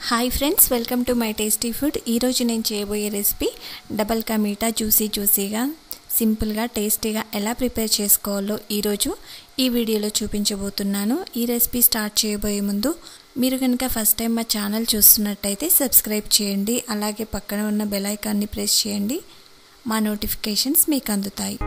hi friends welcome to my tasty food ఈరోజు నేను చేయబోయే రెసిపీ డబల్ కా మీఠా జ్యూసీ జ్యూసీగా సింపుల్గా టేస్టీగా ఎలా ప్రిపేర్ చేసుకోవాలో ఈరోజు ఈ వీడియోలో చూపించబోతున్నాను ఈ రెసిపీ స్టార్ట్ చేయబోయే ముందు మీరు కనుక ఫస్ట్ టైం మా ఛానల్ చూస్తున్నట్టయితే సబ్స్క్రైబ్ చేయండి అలాగే పక్కన ఉన్న బెల్ ఐకాన్ని ప్రెస్ చేయండి మా నోటిఫికేషన్స్ మీకు అందుతాయి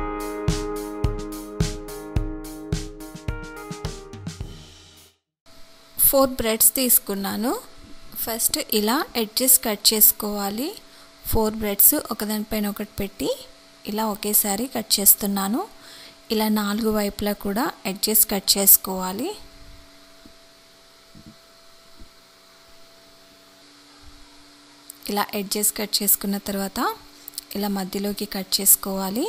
ఫోర్ బ్రెడ్స్ తీసుకున్నాను ఫస్ట్ ఇలా ఎడ్జెస్ కట్ చేసుకోవాలి ఫోర్ బ్రెడ్స్ ఒకదానిపైన ఒకటి పెట్టి ఇలా ఒకేసారి కట్ చేస్తున్నాను ఇలా నాలుగు వైపులా కూడా ఎడ్జెస్ కట్ చేసుకోవాలి ఇలా ఎడ్జెస్ కట్ చేసుకున్న తర్వాత ఇలా మధ్యలోకి కట్ చేసుకోవాలి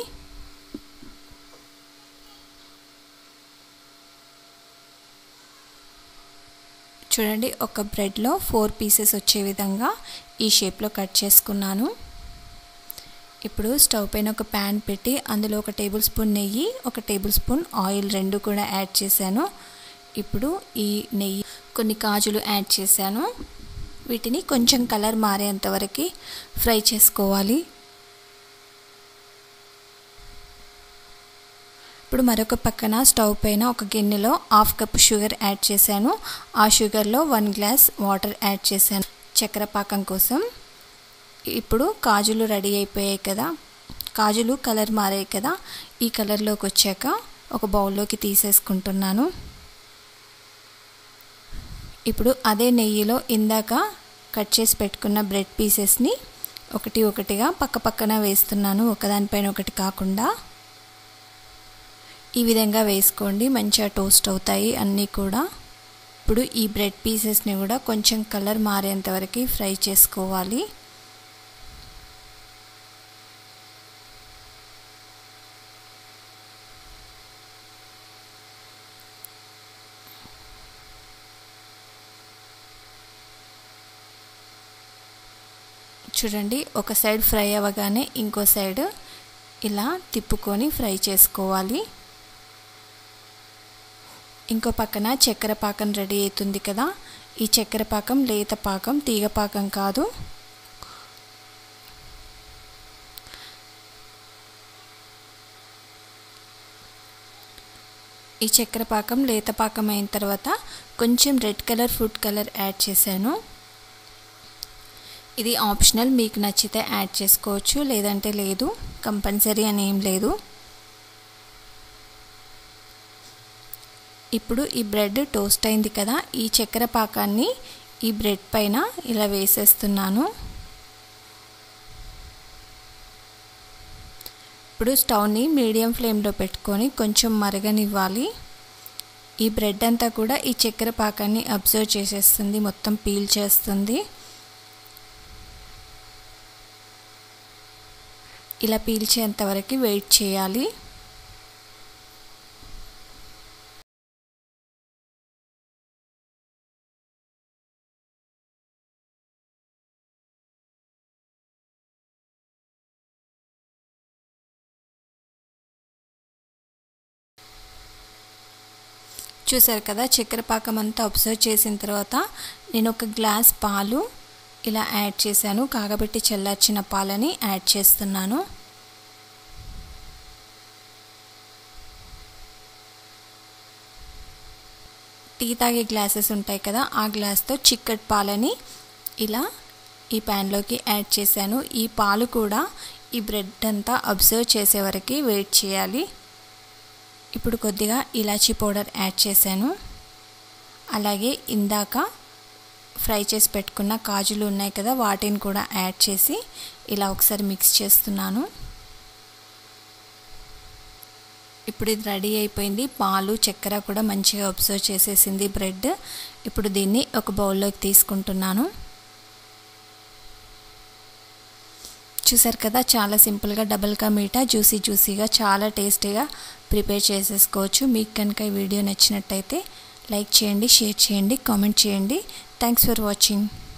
చూడండి ఒక బ్రెడ్లో ఫోర్ పీసెస్ వచ్చే విధంగా ఈ షేప్లో కట్ చేసుకున్నాను ఇప్పుడు స్టవ్ పైన ఒక ప్యాన్ పెట్టి అందులో ఒక టేబుల్ స్పూన్ నెయ్యి ఒక టేబుల్ స్పూన్ ఆయిల్ రెండు కూడా యాడ్ చేశాను ఇప్పుడు ఈ నెయ్యి కొన్ని కాజులు యాడ్ చేశాను వీటిని కొంచెం కలర్ మారేంత వరకు ఫ్రై చేసుకోవాలి ఇప్పుడు మరొక పక్కన స్టవ్ పైన ఒక గిన్నెలో హాఫ్ కప్ షుగర్ యాడ్ చేశాను ఆ షుగర్లో వన్ గ్లాస్ వాటర్ యాడ్ చేశాను చక్కెర పాకం కోసం ఇప్పుడు కాజులు రెడీ అయిపోయాయి కదా కాజులు కలర్ మారాయి కదా ఈ కలర్లోకి వచ్చాక ఒక బౌల్లోకి తీసేసుకుంటున్నాను ఇప్పుడు అదే నెయ్యిలో ఇందాక కట్ చేసి పెట్టుకున్న బ్రెడ్ పీసెస్ని ఒకటి ఒకటిగా పక్క పక్కన వేస్తున్నాను ఒకదానిపైన ఒకటి కాకుండా ఈ విధంగా వేసుకోండి మంచిగా టోస్ట్ అవుతాయి అన్నీ కూడా ఇప్పుడు ఈ బ్రెడ్ పీసెస్ని కూడా కొంచెం కలర్ మారేంత వరకు ఫ్రై చేసుకోవాలి చూడండి ఒక సైడ్ ఫ్రై అవ్వగానే ఇంకో సైడ్ ఇలా తిప్పుకొని ఫ్రై చేసుకోవాలి ఇంకో పక్కన చక్కెర పాకం రెడీ అవుతుంది కదా ఈ చక్కెర పాకం లేత పాకం తీగ పాకం కాదు ఈ చక్కెర పాకం లేత పాకం అయిన తర్వాత కొంచెం red colour food colour add చేశాను ఇది ఆప్షనల్ మీకు నచ్చితే యాడ్ చేసుకోవచ్చు లేదంటే లేదు కంపల్సరీ అని ఏం లేదు ఇప్పుడు ఈ బ్రెడ్ టోస్ట్ అయింది కదా ఈ చక్కెర పాకాన్ని ఈ బ్రెడ్ పైన ఇలా వేసేస్తున్నాను ఇప్పుడు స్టవ్ని మీడియం ఫ్లేమ్లో పెట్టుకొని కొంచెం మరగనివ్వాలి ఈ బ్రెడ్ అంతా కూడా ఈ చక్కెర పాకాన్ని అబ్జర్వ్ చేసేస్తుంది మొత్తం పీల్ చేస్తుంది ఇలా పీల్చేంత వరకు వెయిట్ చేయాలి చూసారు కదా చక్కెర పాకం అంతా అబ్జర్వ్ చేసిన తర్వాత నేను ఒక గ్లాస్ పాలు ఇలా యాడ్ చేశాను కాగబెట్టి చల్లార్చిన పాలని యాడ్ చేస్తున్నాను టీ తాగే గ్లాసెస్ ఉంటాయి కదా ఆ గ్లాస్తో చిక్కటి పాలని ఇలా ఈ ప్యాన్లోకి యాడ్ చేశాను ఈ పాలు కూడా ఈ బ్రెడ్ అంతా అబ్జర్వ్ చేసే వరకు వెయిట్ చేయాలి ఇప్పుడు కొద్దిగా ఇలాచీ పౌడర్ యాడ్ చేశాను అలాగే ఇందాక ఫ్రై చేసి పెట్టుకున్న కాజులు ఉన్నాయి కదా వాటిని కూడా యాడ్ చేసి ఇలా ఒకసారి మిక్స్ చేస్తున్నాను ఇప్పుడు ఇది రెడీ అయిపోయింది పాలు చక్కెర కూడా మంచిగా అబ్జర్వ్ చేసేసింది బ్రెడ్ ఇప్పుడు దీన్ని ఒక బౌల్లోకి తీసుకుంటున్నాను చూసారు కదా చాలా సింపుల్గా డబల్ కా మీఠా జ్యూసీ జ్యూసీగా చాలా టేస్టీగా ప్రిపేర్ చేసేసుకోవచ్చు మీకు కనుక ఈ వీడియో నచ్చినట్టయితే లైక్ చేయండి షేర్ చేయండి కామెంట్ చేయండి థ్యాంక్స్ ఫర్ వాచింగ్